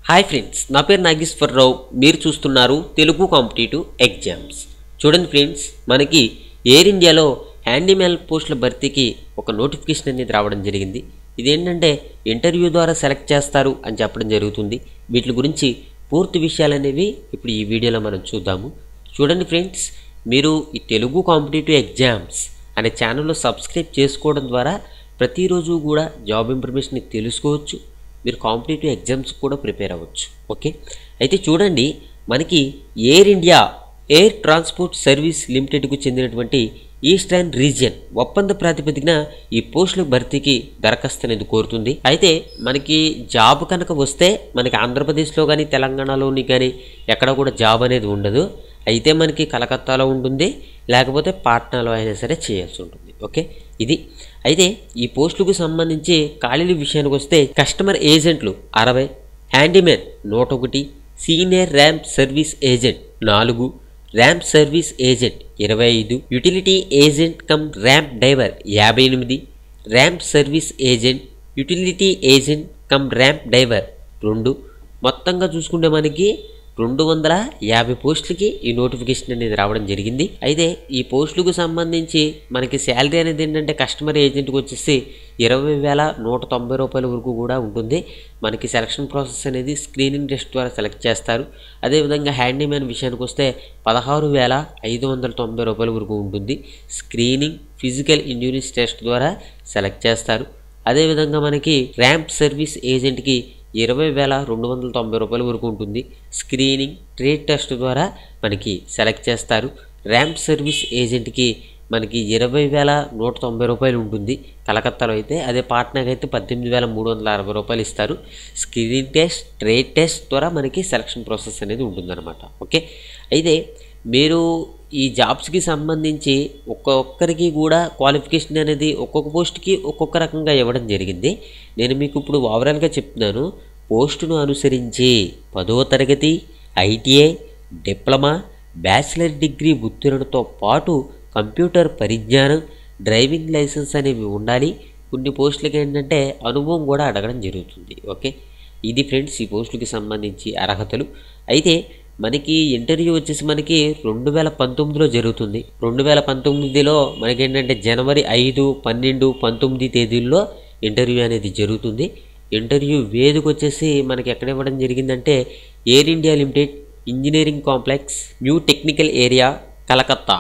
hi friends నా పేరు నాగేశ్వరరావు మీరు చూస్తున్నారు తెలుగు కాంపిటేటివ్ ఎగ్జామ్స్ చూడండి ఫ్రెండ్స్ మనకి ఎయిర్ ఇండియాలో హ్యాండీమ్యాన్ పోస్టుల భర్తీకి ఒక నోటిఫికేషన్ అనేది రావడం జరిగింది ఇదేంటంటే ఇంటర్వ్యూ ద్వారా సెలెక్ట్ చేస్తారు అని చెప్పడం జరుగుతుంది వీటి గురించి పూర్తి విషయాలు అనేవి ఇప్పుడు ఈ వీడియోలో మనం చూద్దాము చూడండి ఫ్రెండ్స్ మీరు ఈ తెలుగు కాంపిటేటివ్ ఎగ్జామ్స్ అనే ఛానల్లో సబ్స్క్రైబ్ చేసుకోవడం ద్వారా ప్రతిరోజు కూడా జాబ్ ఇన్ఫర్మేషన్ తెలుసుకోవచ్చు మీరు కాంపిటేటివ్ ఎగ్జామ్స్ కూడా ప్రిపేర్ అవ్వచ్చు ఓకే అయితే చూడండి మనకి Air India Air Transport Service లిమిటెడ్కు చెందినటువంటి ఈస్టర్న్ రీజియన్ ఒప్పంద ప్రాతిపదికన ఈ పోస్టుల భర్తీకి దరఖాస్తు అనేది కోరుతుంది అయితే మనకి జాబ్ కనుక వస్తే మనకి ఆంధ్రప్రదేశ్లో కానీ తెలంగాణలోని కానీ ఎక్కడ కూడా జాబ్ అనేది ఉండదు అయితే మనకి కలకత్తాలో ఉంటుంది లేకపోతే పాట్నాలో అయినా సరే చేయాల్సి ఉంటుంది ఓకే ఇది అయితే ఈ పోస్టులకు సంబంధించి ఖాళీల విషయానికి వస్తే కస్టమర్ ఏజెంట్లు అరవై హ్యాండీమ్యాన్ నూట ఒకటి సీనియర్ ర్యాంప్ సర్వీస్ ఏజెంట్ నాలుగు ర్యాంప్ సర్వీస్ ఏజెంట్ ఇరవై ఐదు utility agent cum ramp driver యాభై ఎనిమిది ramp service agent utility agent cum ramp driver రెండు మొత్తంగా చూసుకుంటే మనకి రెండు వందల యాభై పోస్టులకి ఈ నోటిఫికేషన్ అనేది రావడం జరిగింది అయితే ఈ పోస్టులకు సంబంధించి మనకి శాలరీ అనేది ఏంటంటే కస్టమర్ ఏజెంట్కి వచ్చేసి ఇరవై వేల నూట తొంభై రూపాయల వరకు కూడా ఉంటుంది మనకి సెలక్షన్ ప్రాసెస్ అనేది స్క్రీనింగ్ టెస్ట్ ద్వారా సెలెక్ట్ చేస్తారు అదేవిధంగా హ్యాండీమ్యాన్ విషయానికి వస్తే పదహారు వేల ఐదు వందల తొంభై రూపాయల వరకు ఉంటుంది స్క్రీనింగ్ ఫిజికల్ ఇంజురీస్ టెస్ట్ ద్వారా సెలెక్ట్ చేస్తారు అదేవిధంగా మనకి ర్యాంప్ సర్వీస్ ఏజెంట్కి ఇరవై వేల రెండు వందల తొంభై రూపాయల వరకు ఉంటుంది స్క్రీనింగ్ ట్రేడ్ టెస్ట్ ద్వారా మనకి సెలెక్ట్ చేస్తారు ర్యాంప్ సర్వీస్ ఏజెంట్కి మనకి ఇరవై వేల నూట తొంభై రూపాయలు ఉంటుంది కలకత్తాలో అయితే అదే పాట్నాకి అయితే పద్దెనిమిది వేల మూడు వందల అరవై రూపాయలు ఇస్తారు స్క్రీనింగ్ టెస్ట్ ట్రేడ్ టెస్ట్ ద్వారా మనకి సెలక్షన్ ప్రాసెస్ అనేది ఉంటుందన్నమాట ఓకే అయితే మీరు ఈ జాబ్స్కి సంబంధించి ఒక్కొక్కరికి కూడా క్వాలిఫికేషన్ అనేది ఒక్కొక్క పోస్ట్కి ఒక్కొక్క రకంగా ఇవ్వడం జరిగింది నేను మీకు ఇప్పుడు ఓవరాల్గా చెప్తున్నాను పోస్టును అనుసరించి పదవ తరగతి ఐటీఐ డిప్లొమా బ్యాచిలర్ డిగ్రీ ఉత్తీర్ణతో పాటు కంప్యూటర్ పరిజ్ఞానం డ్రైవింగ్ లైసెన్స్ అనేవి ఉండాలి కొన్ని పోస్టులకి ఏంటంటే అనుభవం కూడా అడగడం జరుగుతుంది ఓకే ఇది ఫ్రెండ్స్ ఈ పోస్టులకి సంబంధించి అర్హతలు అయితే మనకి ఇంటర్వ్యూ వచ్చేసి మనకి రెండు వేల పంతొమ్మిదిలో జరుగుతుంది రెండు వేల పంతొమ్మిదిలో మనకేంటంటే జనవరి ఐదు పన్నెండు పంతొమ్మిది తేదీల్లో ఇంటర్వ్యూ అనేది జరుగుతుంది ఇంటర్వ్యూ వేదిక వచ్చేసి మనకి ఎక్కడ ఇవ్వడం జరిగిందంటే Air India limited engineering complex new technical area Calcutta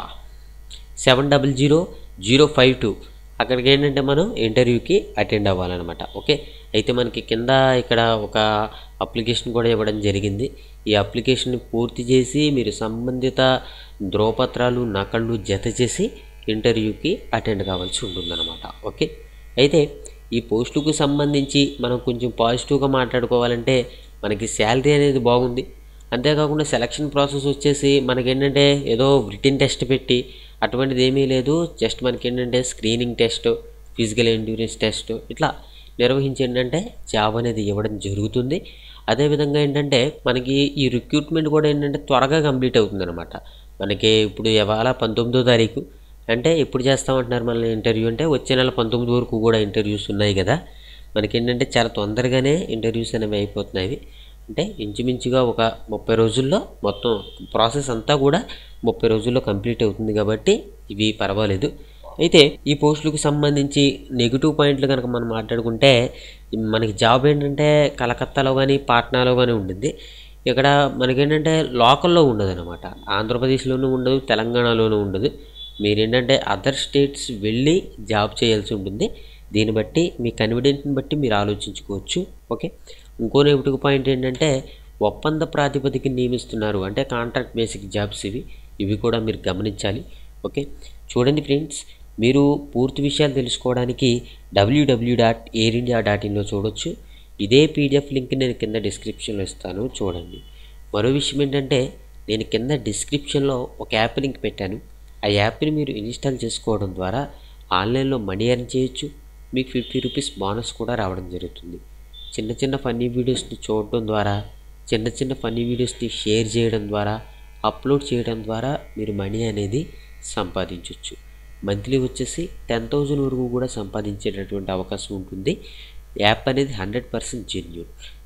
seven double zero zero five two అక్కడికి ఏంటంటే మనం ఇంటర్వ్యూకి అటెండ్ అవ్వాలన్నమాట ఓకే అయితే మనకి కింద ఇక్కడ ఒక అప్లికేషన్ కూడా ఇవ్వడం జరిగింది ఈ అప్లికేషన్ పూర్తి చేసి మీరు సంబంధిత ధ్రువపత్రాలు నకళ్ళు జత చేసి ఇంటర్వ్యూకి అటెండ్ కావాల్సి ఉంటుందన్నమాట ఓకే అయితే ఈ పోస్టుకు సంబంధించి మనం కొంచెం పాజిటివ్గా మాట్లాడుకోవాలంటే మనకి శాలరీ అనేది బాగుంది అంతేకాకుండా సెలక్షన్ ప్రాసెస్ వచ్చేసి మనకేంటంటే ఏదో రిటర్న్ టెస్ట్ పెట్టి అటువంటిది ఏమీ లేదు జస్ట్ మనకి ఏంటంటే screening test physical endurance test ఇట్లా నిర్వహించి ఏంటంటే జాబ్ అనేది ఇవ్వడం జరుగుతుంది అదేవిధంగా ఏంటంటే మనకి ఈ రిక్రూట్మెంట్ కూడా ఏంటంటే త్వరగా కంప్లీట్ అవుతుంది అనమాట మనకి ఇప్పుడు ఇవాళ పంతొమ్మిదో తారీఖు అంటే ఎప్పుడు చేస్తామంటున్నారు మన ఇంటర్వ్యూ అంటే వచ్చే నెల పంతొమ్మిది వరకు కూడా ఇంటర్వ్యూస్ ఉన్నాయి కదా మనకి ఏంటంటే చాలా తొందరగానే ఇంటర్వ్యూస్ అనేవి అయిపోతున్నాయి అంటే ఇంచుమించుగా ఒక ముప్పై రోజుల్లో మొత్తం ప్రాసెస్ అంతా కూడా ముప్పై రోజుల్లో కంప్లీట్ అవుతుంది కాబట్టి ఇవి పర్వాలేదు అయితే ఈ పోస్టులకు సంబంధించి నెగిటివ్ పాయింట్లు కనుక మనం మాట్లాడుకుంటే మనకి జాబ్ ఏంటంటే కలకత్తాలో కానీ పాట్నాలో కానీ ఉంటుంది ఇక్కడ మనకేంటంటే లోకల్లో ఉండదు అనమాట ఆంధ్రప్రదేశ్లోనూ ఉండదు తెలంగాణలోనూ ఉండదు మీరేంటంటే అదర్ స్టేట్స్ వెళ్ళి జాబ్ చేయాల్సి ఉంటుంది దీన్ని బట్టి మీ కన్వీనియంట్ని బట్టి మీరు ఆలోచించుకోవచ్చు ఓకే ఇంకో నెగిటివ్ పాయింట్ ఏంటంటే ఒప్పంద ప్రాతిపదిక నియమిస్తున్నారు అంటే కాంట్రాక్ట్ బేసిక్ జాబ్స్ ఇవి ఇవి కూడా మీరు గమనించాలి ఓకే చూడండి ఫ్రెండ్స్ మీరు పూర్తి విషయాలు తెలుసుకోవడానికి WW dot Air India dot ఇన్లో చూడొచ్చు ఇదే పీడిఎఫ్ లింక్ నేను కింద డిస్క్రిప్షన్లో ఇస్తాను చూడండి మరో విషయం ఏంటంటే నేను కింద డిస్క్రిప్షన్లో ఒక యాప్ లింక్ పెట్టాను ఆ యాప్ని మీరు ఇన్స్టాల్ చేసుకోవడం ద్వారా ఆన్లైన్లో మనీ ఎర్న్ చేయొచ్చు మీకు ఫిఫ్టీ రూపీస్ బోనస్ కూడా రావడం జరుగుతుంది చిన్న చిన్న ఫన్నీ వీడియోస్ని చూడటం ద్వారా చిన్న చిన్న ఫన్నీ వీడియోస్ని షేర్ చేయడం ద్వారా అప్లోడ్ చేయడం ద్వారా మీరు మనీ అనేది సంపాదించవచ్చు మంత్లీ వచ్చేసి టెన్ థౌజండ్ వరకు కూడా సంపాదించేటటువంటి అవకాశం ఉంటుంది యాప్ అనేది hundred percent genuine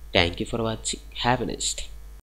thank you for watching have a next